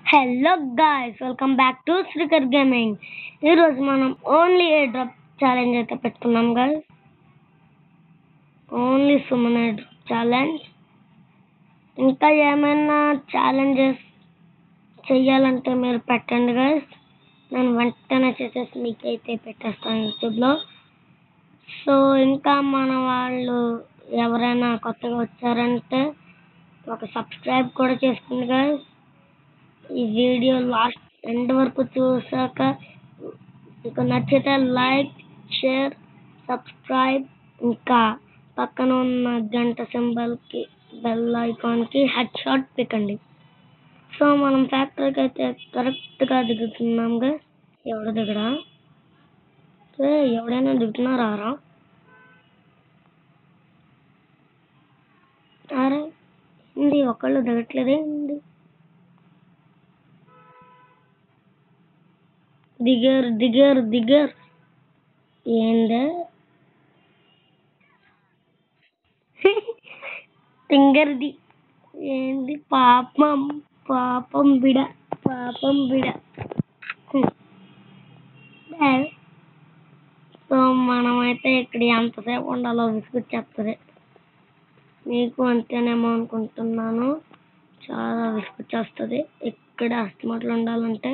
Hello guys welcome back to Srikar gaming ఈరోజు మనం only a drop challenge అయితే పెట్టుకున్నాం guys only Suman a drop challenge ఇంకా ఏమైనా ఛాలెంజెస్ చెయ్యాలంటే మీరు పెట్టండి గాయ్స్ నేను వెంటనే చేసేసి మీకైతే పెట్టేస్తాను యూట్యూబ్లో సో ఇంకా మన వాళ్ళు ఎవరైనా కొత్తగా వచ్చారంటే ఒక సబ్స్క్రైబ్ కూడా చేసుకోండి గాయ్స్ ఈ వీడియో లాస్ట్ ఎండ్ వరకు చూసాక మీకు నచ్చితే లైక్ షేర్ సబ్స్క్రైబ్ ఇంకా పక్కన ఉన్న గంట సింబల్కి బెల్ ఐకాన్కి హెడ్ షాట్ పికండి సో మనం ఫ్యాక్టరీకి అయితే కరెక్ట్గా దిగుతున్నాంగా ఎవడు దిగడా ఏ, ఎవడైనా దిగుతున్నారా రా అరే ఏంది ఒకళ్ళు దిగట్లేదే ఏంది దిగారు దిగారు దిగారు ఏందే తింగర్ది ఏంది పాపం పాపం బిడ పాపం బిడ హ్మ్. ఏ. సో మనమైతే ఇక్కడ ఎంతసేపు ఉండాలో విసుగుచ్చేస్తుంది మీకు అంతేనేమో అనుకుంటున్నాను చాలా విసుగుచ్చేస్తుంది ఇక్కడ అస్తమాట్లు ఉండాలంటే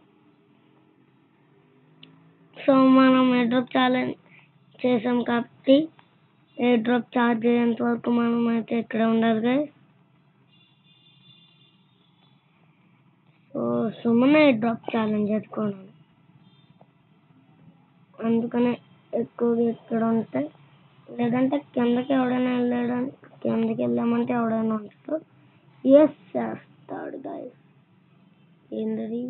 సో మనం ఏ డ్రాప్ ఛాలెంజ్ చేసాం కాబట్టి ఏ డ్రాప్ చార్జ్ అయ్యేంత వరకు మనం అయితే ఇక్కడ ఉండాలి guys. So Suman a drop challenge ఎత్తుకున్నాను అందుకనే ఎక్కువగా ఇక్కడ ఉంటే లేదంటే కిందకి ఎవడైనా వెళ్ళాడు కిందకి వెళ్ళామంటే ఎవడైనా ఉంటాడు ఎస్ చేస్తాడు గాయస్ ఏంటది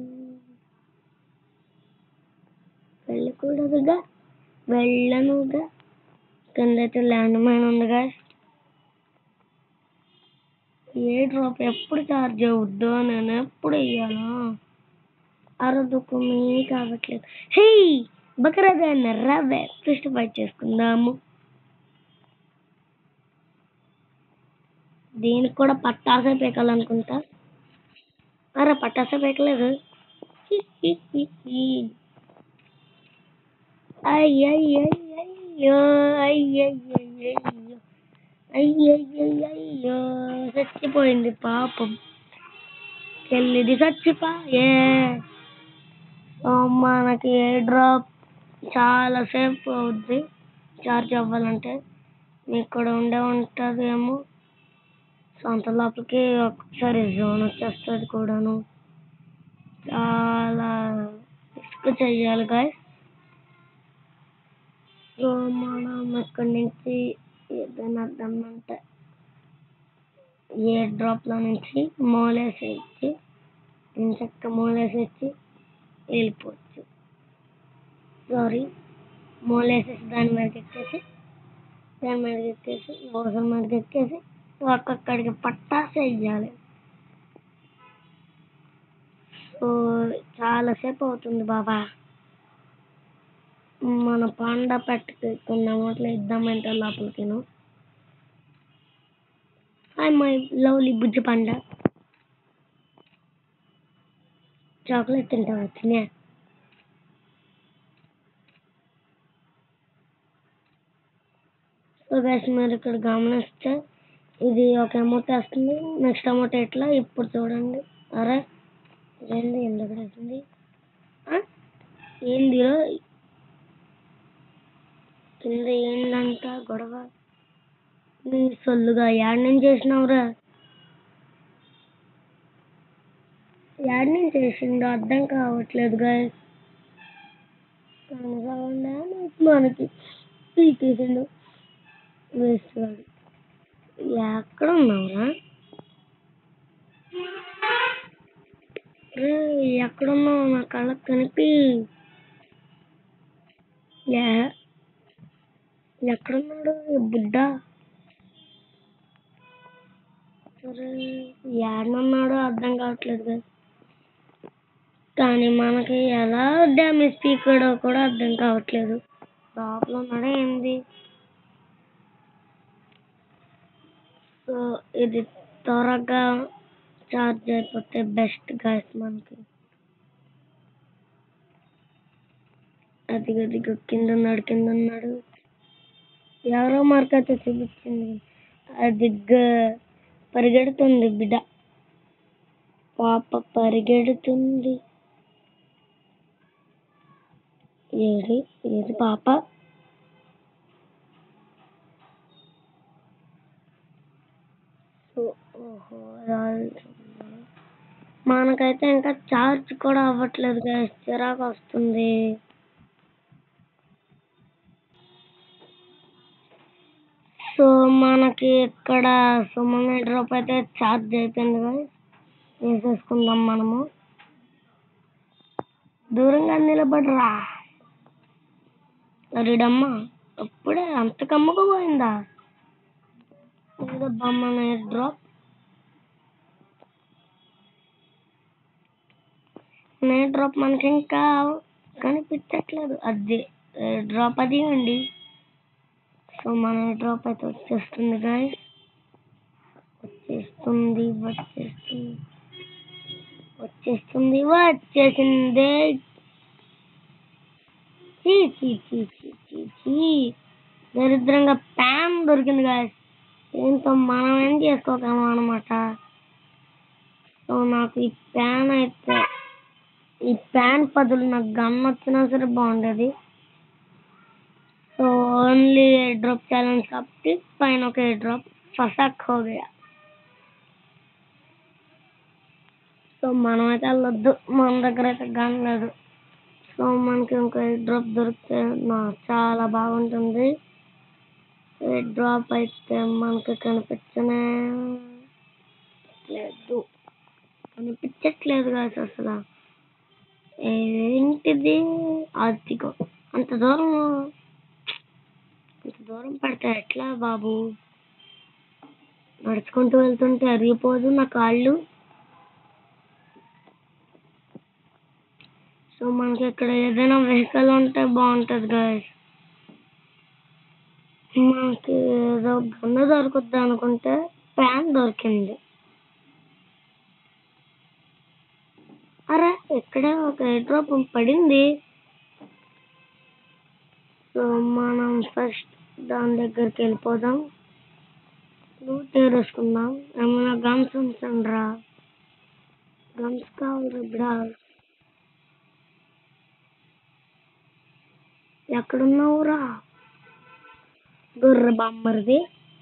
వెళ్ళకూడదుగా వెళ్ళనుగా కిందైతే ల్యాండ్ మైన్ ఉంది గాయస్ ఏ డ్రాప్ ఎప్పుడు చార్జ్ అవుద్దో నేను ఎప్పుడు వేయాలా అరదుకు మీ కావట్లేదు హే బకరాదాన్ని రవ్వే ఫిస్ట్ ఫైట్ చేసుకుందాము దీనికి కూడా పట్టాసే పీకాలనుకుంటా అరే పట్టాసే పీకలేదు హి, హి, హి, హి. అయ్యయ్యయ్యో అయ్యయ్యయ్యో అయ్యయ్యయ్యో చచ్చిపోయింది పాపం చెల్లిది చచ్చిపోయే సో మనకి ఏ డ్రాప్ చాలా సేపు అవుద్ది చార్జ్ అవ్వాలంటే మీకు కూడా ఉండే ఉంటుందేమో సో అంత లోపలికి ఒక్కసారి జోన్ వచ్చేస్తుంది కూడాను చాలా రిస్క్ చెయ్యాలి గాయస్ సో మనం ఇక్కడి నుంచి ఏదైనా అర్థమంటే ఏ డ్రాప్లో నుంచి మూలేసేసి ఇంచక్క మూలేసేసి వెళ్ళిపోవచ్చు సారీ మూలేసేసి దాని మీదకి ఎక్కేసి దాని మీదకి ఎక్కేసి ఓసం మీదకి ఎక్కేసి ఒక్కొక్కడికి పట్టాసి వెయ్యాలి సో చాలాసేపు అవుతుంది బాబా మన పాండా పెట్టుకున్నాము అట్లా ఇద్దామంటే లోపలికిను హాయ్ మై లవ్లీ బుజ్జి పండా చాక్లెట్ తింటావా తినే సో గైస్ మీరు ఇక్కడ గమనిస్తే ఇది ఒక అమౌంట్ వస్తుంది నెక్స్ట్ అమౌంట్ ఎట్లా ఇప్పుడు చూడండి అరే ఇదేంది ఎందుకు వస్తుంది ఏంది రోయ్? కింద ఏందంట గొడవ నీ సొల్లుగా యాడ్ నుంచి చేసినావురా యాడ్ నుంచి చేసిండు అర్థం కావట్లేదు గాయస్ మనకి పీకేసిండు వేస్ట్ వాడు ఎక్కడ ఉన్నావురా రే ఎక్కడున్నావు నా కళ్ళకి కనిపి యా ఎక్కడున్నాడు ఈ బుడ్డ సరే ఏడనున్నాడో అర్థం కావట్లేదు కదా కానీ మనకి ఎలా డ్యామేజ్ పీకాడో కూడా అర్థం కావట్లేదు లోపల ఉన్నాడా ఏంది సో ఇది త్వరగా చార్జ్ అయిపోతే బెస్ట్ గాయస్ మనకి అది అది కింద ఉన్నాడు కింద ఉన్నాడు ఎవరో మార్క్ అయితే చూపించింది అది గ- పరిగెడుతుంది బిడ్డ పాప పరిగెడుతుంది ఏది ఏది పాప ఓ- ఓహో రాదు. మనకైతే ఇంకా చార్జ్ కూడా అవ్వట్లేదు guys. చిరాకు వస్తుంది సో మనకి ఇక్కడ సుమన్ డ్రాప్ అయితే చార్జ్ అయిపోయింది guys. వేసేసుకుందాం మనము దూరంగా నిలబడరా అరిడమ్మ అప్పుడే అంత కమ్ముకుపోయిందా ఏదో బొమ్మ డ్రాప్ నైట్ డ్రాప్ మనకి ఇంకా కనిపించట్లేదు అది డ్రాప్ అది అండి సో మన డ్రాప్ అయితే వచ్చేస్తుంది గాయస్ వచ్చేస్తుంది వచ్చేస్తుంది వచ్చేస్తుంది వచ్చేసింది చీ చీ చీ చీ చీ చీ దరిద్రంగా ప్యాన్ దొరికింది గాయస్ దీంతో మనం ఏం చేసుకోగలం అనమాట సో నాకు ఈ ప్యాన్ అయితే ఈ ప్యాన్ బదులు నాకు గన్ వచ్చినా సరే బాగుండేది సో ఓన్లీ డ్రాప్ ఛాలెంజ్ కాబట్టి పైన ఒక డ్రాప్ ఫసాక్ హో గయా సో మనం అయితే వెళ్ళొద్దు మన దగ్గర అయితే గన్ లేదు సో మనకి ఇంకో డ్రాప్ దొరికితే నా చాలా బాగుంటుంది డ్రాప్ అయితే మనకి కనిపించనే లేదు కనిపించట్లేదు కాదు అసలు ఏంటిది అదిగో అంత దూరం అంత దూరం పడితే ఎట్లా బాబు నడుచుకుంటూ వెళ్తుంటే అరిగిపోదు నా కాళ్ళు సో మనకి ఇక్కడ ఏదైనా వెహికల్ ఉంటే బాగుంటుంది గాయస్ మనకి ఏదో గన్ను దొరుకుద్ది అనుకుంటే ప్యాన్ దొరికింది అరే ఇక్కడే ఒక డ్రాప్ పడింది సో మనం ఫస్ట్ దాని దగ్గరికి వెళ్ళిపోదాం లూట్ ఏరేసుకుందాం ఏమైనా గన్స్ ఉంచండి రా గన్స్ కావాలి బిడా ఎక్కడున్నావురా గుర్ర బామ్మరిది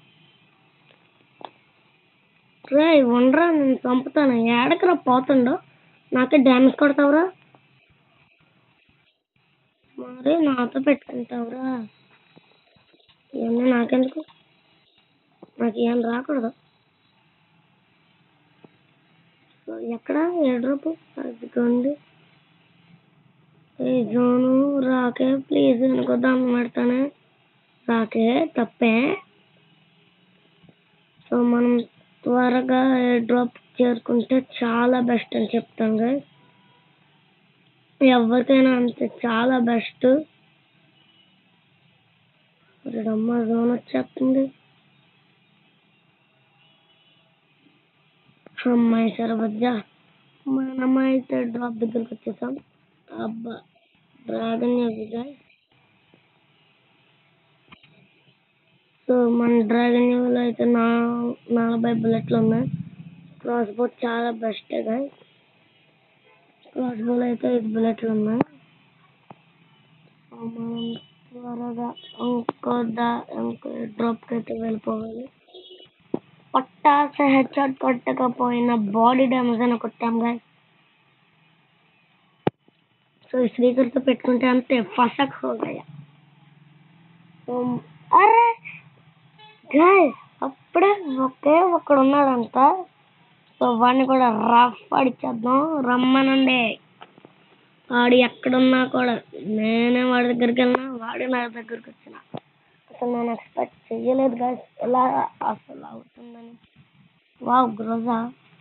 రే ఉండరా నేను చంపుతాను ఏడకరా పోతుండో నాకే డ్యామేజ్ కొడతావురా మరి నాతో పెట్టుకుంటావురా ఇవన్నీ నాకెందుకు నాకు ఏం రాకూడదు సో ఎక్కడ ఏ డ్రాప్ అదిగోండి ఏ జోను రాకే ప్లీజ్ అనుకో దండం పెడతానే రాకే తప్పే సో మనం త్వరగా డ్రాప్ చేరుకుంటే చాలా బెస్ట్ అని చెప్తాం guys ఎవరికైనా అంతే చాలా బెస్ట్ అమ్మ జోన్ వచ్చేస్తుంది అమ్మాయి సరబజ్జా మనం అయితే డ్రాప్ దగ్గరికి వచ్చేసాం అబ్బా డ్రాగన్ guys సో మన డ్రాగన్ లో అయితే నా నలభై బుల్లెట్లు ఉన్నాయి క్రాస్ బోట్ చాలా బెస్ట్ గైస్ క్రాస్ బోల్ అయితే ఐదు బుల్లెట్లు ఉన్నాయి సో మనం త్వరగా ఇంకో దా ఇంకో డ్రాప్కి అయితే వెళ్ళిపోవాలి పట్టాస హెడ్ షాట్ కొట్టకపోయిన బాడీ డ్యామేజ్ అని కొట్టాం గాయస్ సో ఈ స్పీకర్తో పెట్టుకుంటే అంతే ఫసక్ హోగయా సో అరే గాయస్ అప్పుడే ఒకే ఒక్కడు ఉన్నాడంట సో వాడిని కూడా రఫ్ అడిచేద్దాం రమ్మనండి వాడు ఎక్కడున్నా కూడా నేనే వాడి దగ్గరికి వెళ్ళినా వాడు నా దగ్గరికి వచ్చిన అసలు నేను ఎక్స్పెక్ట్ చెయ్యలేదు గాయస్ ఎలా అసలు అవుతుందని వావ్ గ్రోజా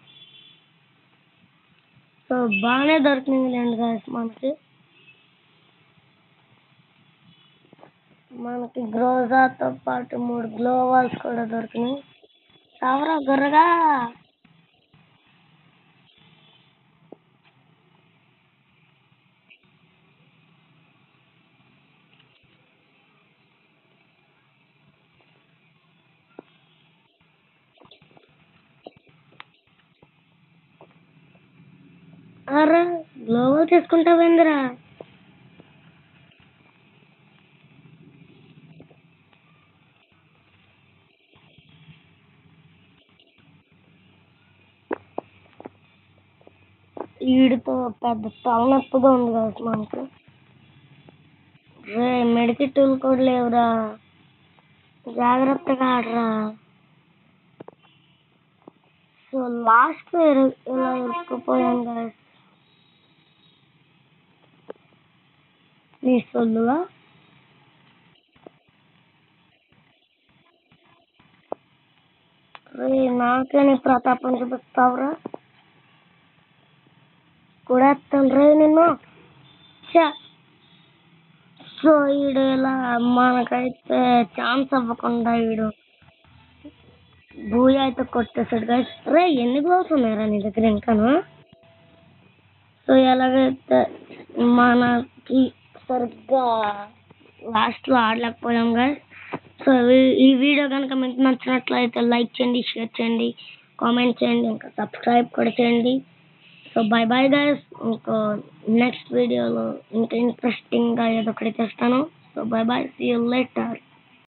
సో బాగానే దొరికింది లేండి గాయస్ మనకి మనకి గ్రోజాతో పాటు మూడు గ్లోవాల్స్ కూడా దొరికినాయి చావరా గుర్రగా అరే గ్లోబల్ తీసుకుంటావేందిరా వీడితో పెద్ద తలనొప్పిగా ఉంది కదా మనకు రే మెడికల్ టూల్ కూడా లేవురా జాగ్రత్తగా ఆడరా సో లాస్ట్ ఇలా ఇరుక్కుపోయాను కదా నీ సొల్లుగా రే నాకే నీ ప్రతాపం చూపిస్తావురా కొడేస్తాను రే నిన్ను ఛ! సో ఈడు ఇలా మనకైతే ఛాన్స్ అవ్వకుండా ఈడు భూయ అయితే కొట్టేసాడు గైస్ రే ఎన్ని గోల్స్ ఉన్నాయరా నీ దగ్గర ఇంకాను సో ఎలాగైతే మనకి సరిగ్గా లాస్ట్లో ఆడలేకపోయాం గైస్ సో ఈ- ఈ వీడియో కనుక మీకు నచ్చినట్లయితే లైక్ చేయండి షేర్ చేయండి కామెంట్ చేయండి ఇంకా సబ్స్క్రైబ్ కూడా చేయండి సో బై బై గైస్ ఇంకో నెక్స్ట్ వీడియోలో ఇంకా ఇంట్రెస్టింగ్గా ఏదో ఒకటి చేస్తాను so bye bye see you later